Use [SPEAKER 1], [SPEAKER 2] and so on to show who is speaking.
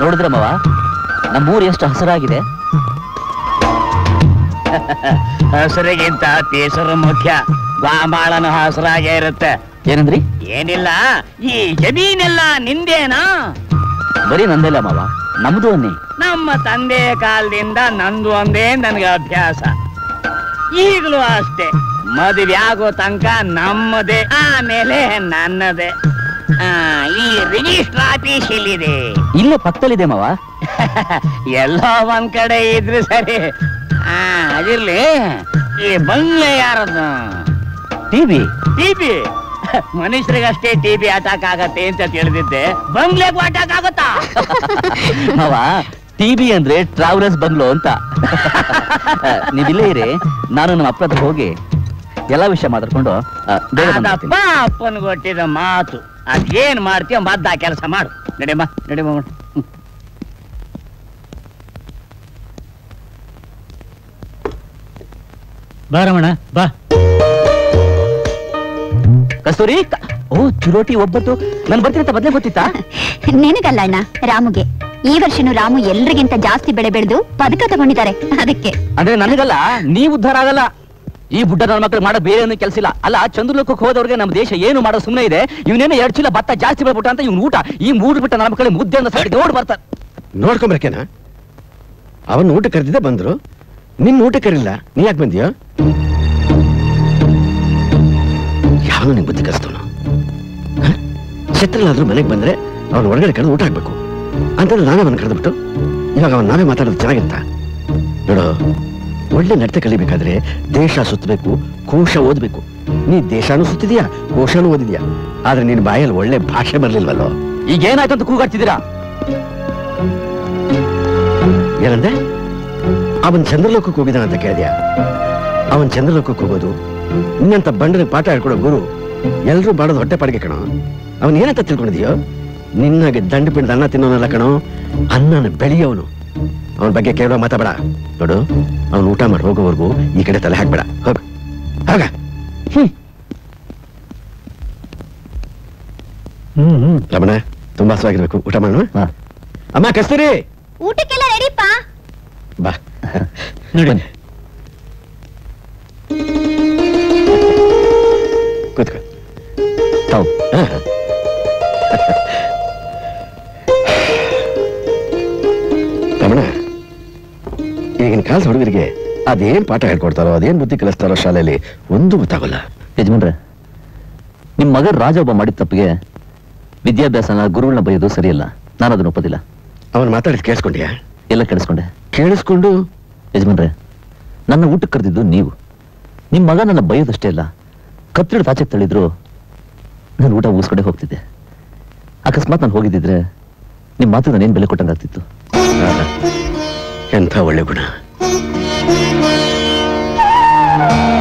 [SPEAKER 1] ನೋಡಿದ್ರೆ ಮಾವ ನಮ್ಮೂರು ಎಷ್ಟು ಹಸರಾಗಿದೆ
[SPEAKER 2] ಹಸಿರಿಗಿಂತ ಕೇಸರು ಮುಖ್ಯ ಗಾಂಬಾಳನು ಹಸಿರಾಗೇ ಇರುತ್ತೆ
[SPEAKER 1] ಏನಂದ್ರಿ
[SPEAKER 2] ಏನಿಲ್ಲ ಈ ಜಮೀನೆಲ್ಲ ನಿಂದೇನಾ
[SPEAKER 1] ಬರೀ ನಂದಿಲ್ಲ ಮಾವ ನಮ್ದು ಅನ್ನಿ
[SPEAKER 2] ನಮ್ಮ ತಂದೆ ಕಾಲದಿಂದ ನಂದು ಒಂದೇ ನನಗೆ ಅಭ್ಯಾಸ ಈಗಲೂ ಅಷ್ಟೇ ಮದುವೆ ಆಗೋ ತನಕ ನಮ್ಮದೇ ಆಮೇಲೆ ನನ್ನದೇ ಆ, ಈ ರಿಜಿಸ್ಟರ್ ಆಫೀಸ್ ಇಲ್ಲಿದೆ
[SPEAKER 1] ಇಲ್ಲೇ ಪಕ್ಕದಲ್ಲಿದೆ ಮಾವ
[SPEAKER 2] ಎಲ್ಲೋ ಒಂದ್ ಕಡೆ ಇದ್ರೆ ಸರಿ ಆ ಅದಿರ್ಲಿ ಈ ಬಂಗ್ಲೆ ಯಾರದು
[SPEAKER 1] ಟಿವಿ
[SPEAKER 2] ಟಿಬಿ ಮನುಷ್ಯರಿಗಷ್ಟೇ ಟಿಬಿ ಅಟ್ಯಾಕ್ ಆಗತ್ತೆ ಅಂತ ತಿಳಿದಿದ್ದೆ ಬಂಗ್ಲೆಗೂ ಅಟ್ಯಾಕ್ ಆಗುತ್ತಾ
[SPEAKER 1] ಮಾವ ಟಿವಿ ಅಂದ್ರೆ ಟ್ರಾವೆಲರ್ಸ್ ಬಂಗ್ಲೋ ಅಂತ ನೀವಿಲ್ಲೇ ಇರಿ ನಾನು ನಮ್ಮ ಅಪ್ಪ ಹತ್ರ ಹೋಗಿ ಎಲ್ಲಾ ವಿಷಯ ಮಾತಾಡ್ಕೊಂಡು ಆ, ಬೇಗ
[SPEAKER 2] ಅದಪ್ಪ
[SPEAKER 1] ಬಂದ್ಬಿಡ್ತೀನಿ.
[SPEAKER 2] ಅಪ್ಪನ್ ಕೊಟ್ಟಿದ ಮಾತು ಅದೇನ್ ಮಾಡ್ತೀಯ ಮದ್ದ ಕೆಲಸ ಮಾಡು ನಡಿಯಮ್ಮ ನಡಿಯಮ್ಮ ಹ್ಮ್.
[SPEAKER 3] ಬಾರಮಣ ಬಾ
[SPEAKER 1] ಕಸ್ತೂರಿ ಕ- ಓ ಚುರೋಟಿ ಒಬ್ಬಟ್ಟು ನಾನು ಬರ್ತೀನಿ ಅಂತ ಮೊದ್ಲೇ ಗೊತ್ತಿತ್ತಾ
[SPEAKER 4] ನಿನಗಲ್ಲ ಅಣ್ಣ ರಾಮುಗೆ ಈ ವರ್ಷನೂ ರಾಮು ಎಲ್ರಿಗಿಂತ ಜಾಸ್ತಿ ಬೆಳೆ ಬೆಳೆದು ಪದಕ ತಗೊಂಡಿದ್ದಾರೆ ಅದಕ್ಕೆ
[SPEAKER 1] ಅಂದ್ರೆ ನನಗಲ್ಲ ನೀವು ಉದ್ಧಾರ ಆಗಲ್ಲ ಈ ಬುಡ್ಡ ನನ್ನ ಮಕ್ಳು ಮಾಡೋ ಬೇರೆ ಏನು ಕೆಲಸ ಇಲ್ಲ ಅಲ್ಲ ಚಂದ್ರಲೋಕಕ್ಕೆ ಹೋದವ್ರಿಗೆ ನಮ್ಮ ದೇಶ ಏನು ಮಾಡೋ ಸುಮ್ಮನೆ ಇದೆ ಇವನೇನೋ ಎರಡು ಚೀಲ ಭತ್ತ ಜಾಸ್ತಿ ಬೆಳ್ಬಿಟ್ಟ ಅಂತ ಇವ್ನು ಊಟ ಈ ಮೂರು ಬಿಟ್ಟ ನನ್ನ ಮಕ್ಕಳಿಗೆ ಮುದ್ದೆ ಅಂತ ಸಾಡಿ ನೋಡಿ ಬರ್ತಾರೆ
[SPEAKER 5] ನೋಡ್ಕೊಂಬರಕೇನ ಅವನ್ ಊಟ ಕರೆದಿದ್ದೆ ಬಂದ್ರು ನಿನ್ ಊಟ ಕರಿಲ್ಲ ನೀ ಯಾಕೆ ಬಂದಿಯೋ ಯಾವ ನಿಂಗೆ ಬುದ್ಧಿ ಕಲಿಸ್ತವನು ಛತ್ರಲ್ಲಾದ್ರೂ ಮನೆಗೆ ಬಂದ್ರೆ ಅವ್ನ ಒಳಗಡೆ ಕರೆದು ಊಟ ಹಾಕ್ಬೇಕು ಅಂತಂದ್ರೆ ನಾವೇ ಅವನ್ ಕರೆದ್ಬಿಟ್ಟು ಇವಾಗ ಅವನ್ ನಾವೇ ಮಾತಾಡೋದು ಚೆನ್ನಾಗಿತ್ತ ನೋಡು ಒಳ್ಳೆ ನಡತೆ ಕಲಿಬೇಕಾದ್ರೆ ದೇಶ ಸುತ್ತಬೇಕು ಕೋಶ ಓದ್ಬೇಕು ನೀ ದೇಶನೂ ಸುತ್ತಿದ್ಯಾ ಕೋಶನೂ ಓದಿದ್ಯಾ ಆದ್ರೆ ನಿನ್ ಬಾಯಲ್ಲಿ ಒಳ್ಳೆ ಭಾಷೆ ಬರ್ಲಿಲ್ವಲ್ಲೋ
[SPEAKER 1] ಈಗ ಏನಾಯ್ತು ಅಂತ ಕೂಗಾಡ್ತಿದ್ದೀರಾ
[SPEAKER 5] ಏನಂದೆ ಅವನ್ ಚಂದ್ರಲೋಕಕ್ಕೆ ಹೋಗಿದ್ದಾನ ಅಂತ ಕೇಳಿದ್ಯಾ ಅವನ್ ಚಂದ್ರಲೋಕಕ್ಕೆ ಹೋಗೋದು ನಿನ್ನಂತ ಬಂಡನಿಗೆ ಪಾಠ ಹೇಳ್ಕೊಡೋ ಗುರು ಎಲ್ರೂ ಬಾಡೋದು ಹೊಟ್ಟೆ ಪಾಡಿಗೆ ಕಣೋ ಅವನ್ ಏನಂತ ತಿಳ್ಕೊಂಡಿದ್ಯೋ ನಿನ್ನಾಗೆ ದಂಡ ಪಿಂಡ ಅನ್ನ ತಿನ್ನೋನಲ್ಲ ಕಣೋ ಅನ್ನನ ಬೆಳೆಯೋನು ಅವನ ಬಗ್ಗೆ ಕೇಳೋ ಮಾತಾಬೇಡ ನೋಡು ಅವನು ಊಟ ಮಾಡಿ ಹೋಗೋವರೆಗೂ ಈ ಕಡೆ ತಲೆ ಹಾಕ್ಬೇಡ ಹೋಗ ಹೋಗ
[SPEAKER 3] ಹ್ಮ್ ಹ್ಮ್
[SPEAKER 5] ರಮಣ ತುಂಬಾ ಹಸುವಾಗಿರ್ಬೇಕು ಊಟ ಮಾಡೋಣ
[SPEAKER 1] ಹಾ.
[SPEAKER 5] ಅಮ್ಮ ಕಸ್ತೂರಿ
[SPEAKER 4] ಊಟಕ್ಕೆಲ್ಲ ರೆಡಿಪಾ
[SPEAKER 5] ಬಾ
[SPEAKER 3] ನೋಡಿ
[SPEAKER 5] ಕೂತ್ಕೋ
[SPEAKER 1] ತಾವು
[SPEAKER 5] ಹಾ. ರಮಣ ಈಗಿನ ಕಾಲದ ಹುಡುಗರಿಗೆ ಅದೇನ್ ಪಾಠ ಹೇಳ್ಕೊಡ್ತಾರೋ ಅದೇನ್ ಬುದ್ಧಿ ಕಲಿಸ್ತಾರೋ ಶಾಲೆಯಲ್ಲಿ ಒಂದು ಗೊತ್ತಾಗಲ್ಲ
[SPEAKER 1] ಯಜಮಾನ್ರೆ ನಿಮ್ ಮಗ ರಾಜ ಒಬ್ಬ ಮಾಡಿದ ತಪ್ಪಿಗೆ ವಿದ್ಯಾಭ್ಯಾಸನ ಗುರುಗಳನ್ನ ಬೈಯೋದು ಸರಿಯಲ್ಲ ನಾನು ಅದನ್ನ ಒಪ್ಪೋದಿಲ್ಲ
[SPEAKER 5] ಅವನ್ ಮಾತಾಡಿದ್ ಕೇಳಿಸ್ಕೊಂಡ್ಯಾ
[SPEAKER 1] ಎಲ್ಲ ಕೆಡಿಸ್ಕೊಂಡೆ
[SPEAKER 5] ಕೇಳಿಸ್ಕೊಂಡು
[SPEAKER 1] ಯಜಮಾನ್ರೆ ನನ್ನ ಊಟಕ್ಕೆ ಕರೆದಿದ್ದು ನೀವು ನಿಮ್ಮ ಮಗ ನನ್ನ ಬೈಯೋದಷ್ಟೇ ಇಲ್ಲ ಕತ್ತಿಡ ತಾಚೆಗೆ ತಳ್ಳಿದ್ರು ನಾನು ಊಟ ಊಸ್ಕೊಂಡೆ ಹೋಗ್ತಿದ್ದೆ ಅಕಸ್ಮಾತ್ ನಾನು ಹೋಗಿದ್ದಿದ್ರೆ ನಿಮ್ಮ ಮಾತು ನಾನೇನು ಬೆಲೆ ಕೊಟ್ಟಂಗಾಗ್ತಿತ್ತು
[SPEAKER 5] ಆಹಾ, ಎಂಥ ಒಳ್ಳೆ ಗುಣ